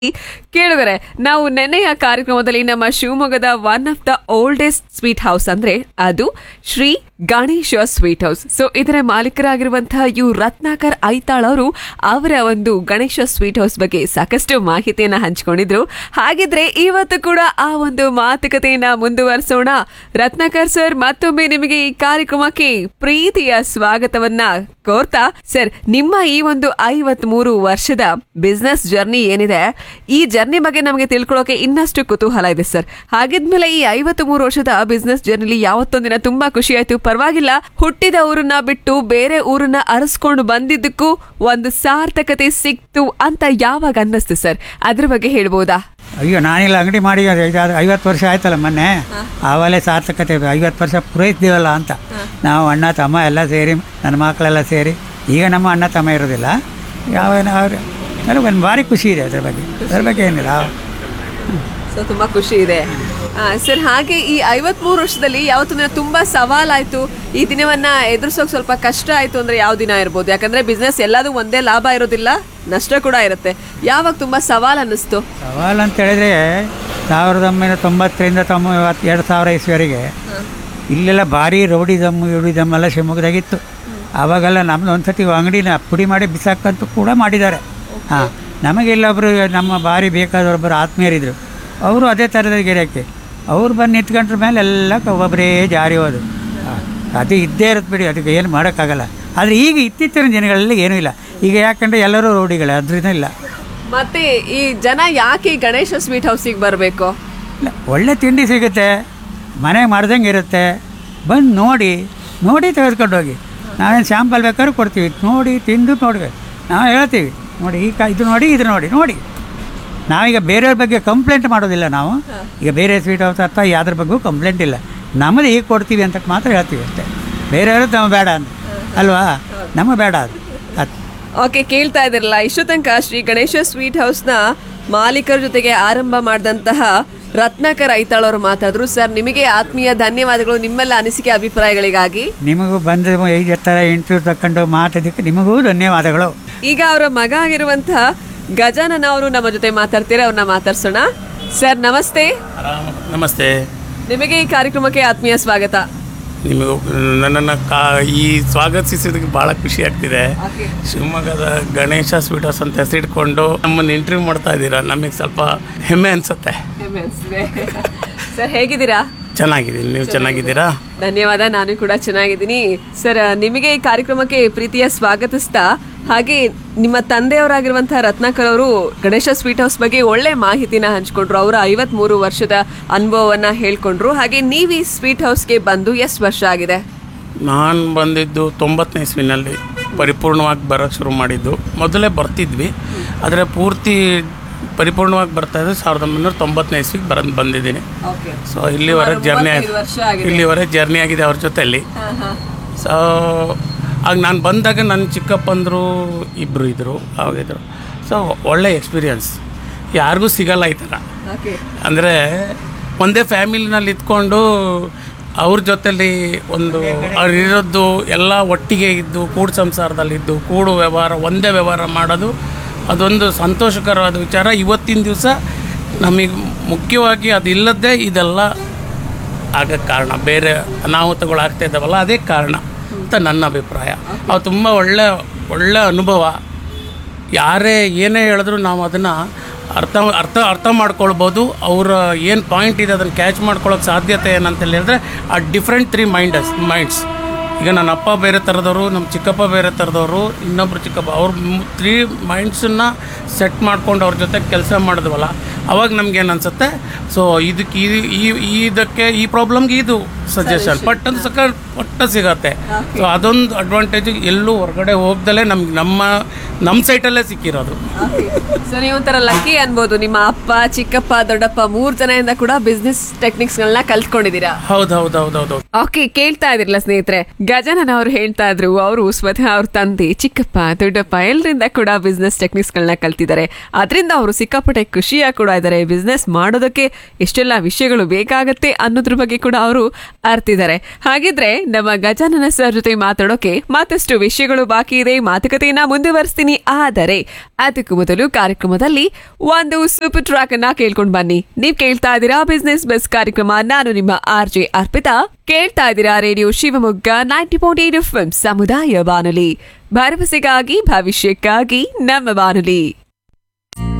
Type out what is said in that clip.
ಕೇಳುಗರೆ ನಾವು ನೆನ್ನೆಯ ಕಾರ್ಯಕ್ರಮದಲ್ಲಿ ನಮ್ಮ ಶಿವಮೊಗ್ಗದ one of the oldest sweet house ಅಂದ್ರೆ ಅದು Shri Ganesha sweet house so ಇದರ ಮಾಲೀಕರಾಗಿರುವಂತಹ ಯು ರತ್ನಾಕರ್ ಐತಾಳ್ ಅವರು ಅವರ ಒಂದು ಗಣೇಶ ಸ್ವೀಟ್ ಹೌಸ್ ಬಗ್ಗೆ ಸಾಕಷ್ಟು ಮಾಹಿತಿಯನ್ನ ಹಂಚಿಕೊಂಡಿದ್ರು ಹಾಗಿದ್ರೆ ಇವತ್ತು ಕೂಡ ಆ ಒಂದು ಮಾತುಕತೆಯನ್ನ ಮುಂದುವರಿಸೋಣ ರತ್ನಾಕರ್ ಸರ್ ಮತ್ತೊಮ್ಮೆ ನಿಮಗೆ ಈ ಕಾರ್ಯಕ್ರಮಕ್ಕೆ ಪ್ರೀತಿಯ ಸ್ವಾಗತವನ್ನ ಕೋರ್ತಾ ಸರ್ ನಿಮ್ಮ ಈ ಒಂದು ಐವತ್ ಮೂರು ವರ್ಷದ ಬಿಸ್ನೆಸ್ ಜರ್ನಿ ಏನಿದೆ ಈ ಜರ್ನಿ ಬಗ್ಗೆ ನಮಗೆ ತಿಳ್ಕೊಳ್ಳೋಕೆ ಇನ್ನಷ್ಟು ಕುತೂಹಲ ಇದೆ ಸರ್ ಹಾಗಿದ್ಮೇಲೆ ಈ ಐವತ್ತು ಮೂರು ವರ್ಷದ ಬಿಸ್ನೆಸ್ ಜರ್ನಿಲಿ ಯಾವತ್ತೊಂದಿನ ತುಂಬಾ ಖುಷಿ ಆಯ್ತು ಪರವಾಗಿಲ್ಲ ಹುಟ್ಟಿದ ಊರನ್ನ ಬಿಟ್ಟು ಬೇರೆ ಊರನ್ನ ಅರಸ್ಕೊಂಡು ಬಂದಿದ್ದಕ್ಕೂ ಒಂದು ಸಾರ್ಥಕತೆ ಸಿಕ್ತು ಅಂತ ಯಾವಾಗ ಅನ್ನಿಸ್ತು ಸರ್ ಅದ್ರ ಬಗ್ಗೆ ಹೇಳ್ಬೋದಾ ಅಯ್ಯೋ ನಾನಿಲ್ಲ ಅಂಗಡಿ ಮಾಡಿ ಐದಾರು ಐವತ್ತು ವರ್ಷ ಆಯ್ತಲ್ಲ ಮೊನ್ನೆ ಆವಾಗಲೇ ಸಾರ್ಥಕತೆ ಐವತ್ತು ವರ್ಷ ಪೂರೈಸಿದ್ದೀವಲ್ಲ ಅಂತ ನಾವು ಅಣ್ಣ ತಮ್ಮ ಎಲ್ಲ ಸೇರಿ ನನ್ನ ಮಕ್ಕಳೆಲ್ಲ ಸೇರಿ ಈಗ ನಮ್ಮ ಅಣ್ಣ ತಮ್ಮ ಇರೋದಿಲ್ಲ ಯಾವ ಅವ್ರು ನನಗೆ ಒಂದು ಭಾರಿ ಖುಷಿ ಇದೆ ಅದ್ರ ಬಗ್ಗೆ ಅದ್ರ ಬಗ್ಗೆ ಏನಿಲ್ಲ ಸೊ ತುಂಬಾ ಖುಷಿ ಇದೆ ಸರ್ ಹಾಗೆ ಈ ಐವತ್ಮೂರು ವರ್ಷದಲ್ಲಿ ಯಾವತ್ತು ದಿನ ತುಂಬಾ ಸವಾಲಾಯ್ತು ಈ ದಿನವನ್ನ ಎದುರಿಸೋಕೆ ಸ್ವಲ್ಪ ಕಷ್ಟ ಆಯ್ತು ಅಂದ್ರೆ ಯಾವ ದಿನ ಇರ್ಬೋದು ಯಾಕಂದ್ರೆ ಬಿಸ್ನೆಸ್ ಎಲ್ಲದೂ ಒಂದೇ ಲಾಭ ಇರೋದಿಲ್ಲ ನಷ್ಟ ಕೂಡ ಇರುತ್ತೆ ಯಾವಾಗ ತುಂಬಾ ಸವಾಲ್ ಅನ್ನಿಸ್ತು ಸವಾಲು ಅಂತ ಹೇಳಿದ್ರೆ ಸಾವಿರದ ಒಂಬೈನೂರ ತೊಂಬತ್ತರಿಂದ ತೊಂಬತ್ತು ಎರಡು ಸಾವಿರ ಇಸ್ವಿವರೆಗೆ ಇಲ್ಲೆಲ್ಲ ಭಾರಿ ರೌಡಿಸಮ್ ಯುಡಿಸಮ್ ಎಲ್ಲ ಶಿವಮೊಗ್ಗದಾಗಿತ್ತು ಆವಾಗೆಲ್ಲ ನಮ್ಮದು ಒಂದು ಸತಿ ಅಂಗಡಿನ ಪುಡಿ ಮಾಡಿ ಬಿಸಾಕಂತೂ ಕೂಡ ಮಾಡಿದ್ದಾರೆ ಹಾಂ ನಮಗೆ ಇಲ್ಲೊಬ್ಬರು ನಮ್ಮ ಭಾರಿ ಬೇಕಾದವರೊಬ್ಬರು ಆತ್ಮೀಯರಿದ್ದರು ಅವರು ಅದೇ ಥರದ ಗಿರಾಕಿ ಅವ್ರು ಬಂದು ನಿಂತ್ಕೊಂಡ್ರ ಮೇಲೆ ಎಲ್ಲ ಒಬ್ಬರೇ ಜಾರಿ ಹೋದು ಹಾಂ ಅದು ಇದ್ದೇ ಇರುತ್ತೆ ಬಿಡಿ ಅದಕ್ಕೆ ಏನು ಮಾಡೋಕ್ಕಾಗಲ್ಲ ಆದರೆ ಈಗ ಇತ್ತೀಚಿನ ದಿನಗಳಲ್ಲಿ ಏನೂ ಇಲ್ಲ ಈಗ ಯಾಕಂದರೆ ಎಲ್ಲರೂ ರೌಡಿಗಳೇ ಅದರಿಂದ ಇಲ್ಲ ಮತ್ತೆ ಈ ಜನ ಯಾಕೆ ಈ ಗಣೇಶ ಸ್ವೀಟ್ ಹೌಸಿಗೆ ಬರಬೇಕು ಇಲ್ಲ ಒಳ್ಳೆ ತಿಂಡಿ ಸಿಗುತ್ತೆ ಮನೆಗೆ ಮಾಡ್ದಂಗೆ ಇರುತ್ತೆ ಬಂದು ನೋಡಿ ನೋಡಿ ತೆಗೆದುಕೊಂಡು ಹೋಗಿ ನಾವೇನು ಸ್ಯಾಂಪಲ್ ಬೇಕಾದ್ರೂ ಕೊಡ್ತೀವಿ ನೋಡಿ ತಿಂದು ನೋಡ್ಬೇಕು ನಾವು ಹೇಳ್ತೀವಿ ನೋಡಿ ಈ ಕಾ ಇದು ನೋಡಿ ಇದು ನೋಡಿ ನೋಡಿ ನಾವೀಗ ಬೇರೆಯವ್ರ ಬಗ್ಗೆ ಕಂಪ್ಲೇಂಟ್ ಮಾಡೋದಿಲ್ಲ ನಾವು ಈಗ ಬೇರೆ ಸ್ವೀಟ್ ಹೌಸ್ ಅಥವಾ ಯಾವ್ದ್ರ ಬಗ್ಗೂ ಕಂಪ್ಲೇಂಟ್ ಇಲ್ಲ ನಮ್ಮದು ಈಗ ಕೊಡ್ತೀವಿ ಅಂತ ಮಾತ್ರ ಹೇಳ್ತೀವಿ ಅಷ್ಟೇ ಬೇರೆಯವರು ನಮ್ಮ ಬೇಡ ಅಂತ ಅಲ್ವಾ ನಮ್ಮ ಬೇಡ ಅದು ಅದು ಓಕೆ ಕೇಳ್ತಾ ಇದಿರಲ್ಲ ಇಷ್ಟು ತನಕ ಶ್ರೀ ಗಣೇಶ ಸ್ವೀಟ್ ಹೌಸ್ನ ಮಾಲೀಕರ ಜೊತೆಗೆ ಆರಂಭ ಮಾಡಿದಂತಹ ರತ್ನಾಕರ್ ಐತಾಳ್ ಅವರು ಮಾತಾದ್ರು ಸರ್ ನಿಮಗೆ ಆತ್ಮೀಯ ಧನ್ಯವಾದಗಳು ನಿಮ್ಮೆಲ್ಲ ಅನಿಸಿಕೆ ಅಭಿಪ್ರಾಯಗಳಿಗಾಗಿ ನಿಮಗೂ ಬಂದು ಐದು ಥರ ಇಂಟರ್ವ್ಯೂ ತಗೊಂಡು ಮಾತಾಡೋದಕ್ಕೆ ನಿಮಗೂ ಧನ್ಯವಾದಗಳು ಈಗ ಅವರ ಮಗ ಆಗಿರುವಂತಹ ಗಜಾನನ ಅವರು ನಮ್ಮ ಜೊತೆ ಮಾತಾಡ್ತೀರಾ ಅವ್ರನ್ನ ಮಾತಾಡ್ಸೋಣ ಸರ್ ನಮಸ್ತೆ ಆರಾಮ ನಮಸ್ತೆ ನಿಮಗೆ ಈ ಕಾರ್ಯಕ್ರಮಕ್ಕೆ ಆತ್ಮೀಯ ಸ್ವಾಗತ ನಿಮಗೂ ನನ್ನನ್ನು ಕಾ ಈ ಸ್ವಾಗತಿಸಿದ್ದಕ್ಕೆ ಭಾಳ ಖುಷಿ ಆಗ್ತಿದೆ ಶಿವಮೊಗ್ಗದ ಗಣೇಶ ಸ್ವೀಟ್ ಹೌಸ್ ಅಂತ ಹೆಸರಿಟ್ಕೊಂಡು ನಮ್ಮನ್ನು ಇಂಟರ್ವ್ಯೂ ಮಾಡ್ತಾ ಇದ್ದೀರಾ ನಮಗೆ ಸ್ವಲ್ಪ ಹೆಮ್ಮೆ ಅನಿಸುತ್ತೆ ಸರ್ ಹೇಗಿದ್ದೀರಾ ಚೆನ್ನಾಗಿದ್ದೀನಿ ನೀವು ಚೆನ್ನಾಗಿದ್ದೀರಾ ಧನ್ಯವಾದ ನಾನು ಕೂಡ ಚೆನ್ನಾಗಿದ್ದೀನಿ ಸರ್ ನಿಮಗೆ ಈ ಕಾರ್ಯಕ್ರಮಕ್ಕೆ ಪ್ರೀತಿಯ ಸ್ವಾಗತಿಸ್ತಾ ಹಾಗೆ ನಿಮ್ಮ ತಂದೆಯವರಾಗಿರುವಂತಹ ರತ್ನಾಕರ್ ಅವರು ಗಣೇಶ ಸ್ವೀಟ್ ಹೌಸ್ ಬಗ್ಗೆ ಒಳ್ಳೆ ಮಾಹಿತಿನ ಹಂಚ್ಕೊಂಡ್ರು ಅವರ ಐವತ್ ಮೂರು ವರ್ಷದ ಅನುಭವವನ್ನ ಹೇಳ್ಕೊಂಡ್ರು ಹಾಗೆ ನೀವು ಈ ಸ್ವೀಟ್ ಹೌಸ್ಗೆ ಬಂದು ಎಷ್ಟು ವರ್ಷ ಆಗಿದೆ ನಾನು ಬಂದಿದ್ದು ತೊಂಬತ್ತನೇ ಇಸ್ವಿನಲ್ಲಿ ಪರಿಪೂರ್ಣವಾಗಿ ಬರೋಕ್ಕೆ ಶುರು ಮಾಡಿದ್ದು ಮೊದಲೇ ಬರ್ತಿದ್ವಿ ಆದರೆ ಪೂರ್ತಿ ಪರಿಪೂರ್ಣವಾಗಿ ಬರ್ತಾ ಇದ್ದು ಸಾವಿರದ ಒಂಬೈನೂರ ತೊಂಬತ್ತನೇ ಇಸ್ವಿಗೆ ಬರ ಬಂದಿದ್ದೀನಿ ಸೊ ಇಲ್ಲಿವರೆಗೆ ಜರ್ನಿ ಮೂವತ್ತೈದು ವರ್ಷ ಆಗಿದೆ. ಇಲ್ಲಿವರೆಗೆ ಜರ್ನಿ ಆಗಿದೆ ಅವ್ರ ಜೊತೆಯಲ್ಲಿ ಸೊ ಆಗ ನಾನು ಬಂದಾಗ ನನ್ನ ಚಿಕ್ಕಪ್ಪಂದರು ಇಬ್ಬರು ಇದ್ದರು ಅವಾಗಿದ್ರು ಸೊ ಒಳ್ಳೆ ಎಕ್ಸ್ಪೀರಿಯನ್ಸ್ ಯಾರಿಗೂ ಸಿಗಲ್ಲ ಈ ಥರ ಅಂದರೆ ಒಂದೇ ಫ್ಯಾಮಿಲಿನಲ್ಲಿ ಇದ್ಕೊಂಡು ಅವ್ರ ಜೊತೆಲಿ ಒಂದು ಅವ್ರು ಇರೋದು ಎಲ್ಲ ಒಟ್ಟಿಗೆ ಇದ್ದು ಕೂಡು ಸಂಸಾರದಲ್ಲಿದ್ದು ಕೂಡು ವ್ಯವಹಾರ ಒಂದೇ ವ್ಯವಹಾರ ಮಾಡೋದು ಅದೊಂದು ಸಂತೋಷಕರವಾದ ವಿಚಾರ ಇವತ್ತಿನ ದಿವಸ ನಮಗೆ ಮುಖ್ಯವಾಗಿ ಅದಿಲ್ಲದೆ ಇದೆಲ್ಲ ಆಗಕ್ಕೆ ಕಾರಣ ಬೇರೆ ಅನಾಹುತಗಳು ಆಗ್ತಾ ಇದ್ದಾವಲ್ಲ ಅದೇ ಕಾರಣ ಅಂತ ನನ್ನ ಅಭಿಪ್ರಾಯ ಅವು ತುಂಬ ಒಳ್ಳೆ ಒಳ್ಳೆ ಅನುಭವ ಯಾರೇ ಏನೇ ಹೇಳಿದ್ರು ನಾವು ಅದನ್ನು ಅರ್ಥ ಅರ್ಥ ಅರ್ಥ ಮಾಡ್ಕೊಳ್ಬೋದು ಅವರ ಏನು ಪಾಯಿಂಟ್ ಇದೆ ಅದನ್ನು ಕ್ಯಾಚ್ ಮಾಡ್ಕೊಳ್ಳೋಕೆ ಸಾಧ್ಯತೆ ಏನಂತ ಹೇಳಿದ್ರೆ ಆ ಡಿಫ್ರೆಂಟ್ ತ್ರೀ ಮೈಂಡಸ್ ಮೈಂಡ್ಸ್ ಈಗ ನನ್ನ ಅಪ್ಪ ಬೇರೆ ಥರದವರು ನಮ್ಮ ಚಿಕ್ಕಪ್ಪ ಬೇರೆ ಥರದವರು ಇನ್ನೊಬ್ರು ಚಿಕ್ಕಪ್ಪ ಅವ್ರ ತ್ರೀ ಮೈಂಡ್ಸನ್ನು ಸೆಟ್ ಮಾಡ್ಕೊಂಡು ಅವ್ರ ಜೊತೆ ಕೆಲಸ ಮಾಡಿದ್ವಲ್ಲ ಅವಾಗ ನಮ್ಗೇನು ಅನಿಸುತ್ತೆ ಸೊ ಇದಕ್ಕೆ ಈ ಈ ಇದಕ್ಕೆ ಈ ಪ್ರಾಬ್ಲಮ್ಗೆ ಇದು ಸಜೆಷನ್ ಪಟ್ ಅಂತ ಸಕ ಪಟ್ಟ ಸಿಗತ್ತೆ ಸೊ ಅದೊಂದು ಅಡ್ವಾಂಟೇಜ್ ಎಲ್ಲೂ ಹೊರಗಡೆ ಹೋಗ್ದಲೇ ನಮ್ಗೆ ನಮ್ಮ ನಮ್ಮ ಸೈಟಲ್ಲೇ ಸಿಕ್ಕಿರೋದು ಸೊ ನೀವು ಒಂಥರ ಲಕ್ಕಿ ಅನ್ಬೋದು ನಿಮ್ಮ ಅಪ್ಪ ಚಿಕ್ಕಪ್ಪ ದೊಡ್ಡಪ್ಪ ಮೂರ್ ಜನದಿಂದ ಕೂಡ ಬಿಸ್ನೆಸ್ ಟೆಕ್ನಿಕ್ಸ್ ಗಳನ್ನ ಕಲ್ತ್ಕೊಂಡಿದ್ದೀರಾ ಹೌದು ಹೌದು ಹೌದು ಹೌದು ಓಕೆ ಕೇಳ್ತಾ ಇದಿರಲ್ಲ ಸ್ನೇಹಿತರೆ ಗಜನನ್ ಅವ್ರು ಹೇಳ್ತಾ ಇದ್ರು ಅವರು ಸ್ವತಃ ಅವ್ರ ತಂದೆ ಚಿಕ್ಕಪ್ಪ ದೊಡ್ಡಪ್ಪ ಎಲ್ಲರಿಂದ ಕೂಡ ಬಿಸ್ನೆಸ್ ಟೆಕ್ನಿಕ್ಸ್ ಗಳನ್ನ ಕಲ್ತಿದ್ದಾರೆ ಅದರಿಂದ ಅವರು ಸಿಕ್ಕಾಪಟ್ಟೆ ಖುಷಿಯಾಗಿ ಕೂಡ ಇದ್ದಾರೆ ಬಿಸ್ನೆಸ್ ಮಾಡೋದಕ್ಕೆ ಎಷ್ಟೆಲ್ಲ ವಿಷಯಗಳು ಬೇಕಾಗತ್ತೆ ಅನ್ನೋದ್ರ ಬಗ್ಗೆ ಕೂಡ ಅವರು ಅರ್ತಿದ್ದಾರೆ ಹಾಗಿದ್ರೆ ನಮ್ಮ ಗಜಾನನ ಸರ್ ಜೊತೆ ಮಾತಾಡೋಕೆ ಮತ್ತಷ್ಟು ವಿಷಯಗಳು ಬಾಕಿ ಇದೆ ಮಾತುಕತೆಯನ್ನ ಮುಂದುವರಿಸ್ತೀನಿ ಆದರೆ ಅದಕ್ಕೂ ಮೊದಲು ಕಾರ್ಯಕ್ರಮದಲ್ಲಿ ಒಂದು ಸೂಪರ್ ಟ್ರ್ಯಾಕ್ ಅನ್ನ ಕೇಳ್ಕೊಂಡ್ ಬನ್ನಿ ನೀವ್ ಕೇಳ್ತಾ ಇದ್ದೀರಾ ಬಿಸ್ನೆಸ್ ಬಸ್ ಕಾರ್ಯಕ್ರಮ ನಾನು ನಿಮ್ಮ ಆರ್ ಜೆ ಅರ್ಪಿತಾ ಕೇಳ್ತಾ ಇದ್ದೀರಾ radio Shivamogga ninety point eight F ಸಮುದಾಯ ಬಾನುಲಿ ಭರವಸೆಗಾಗಿ ಭವಿಷ್ಯಕ್ಕಾಗಿ ನಮ್ಮ ಬಾನುಲಿ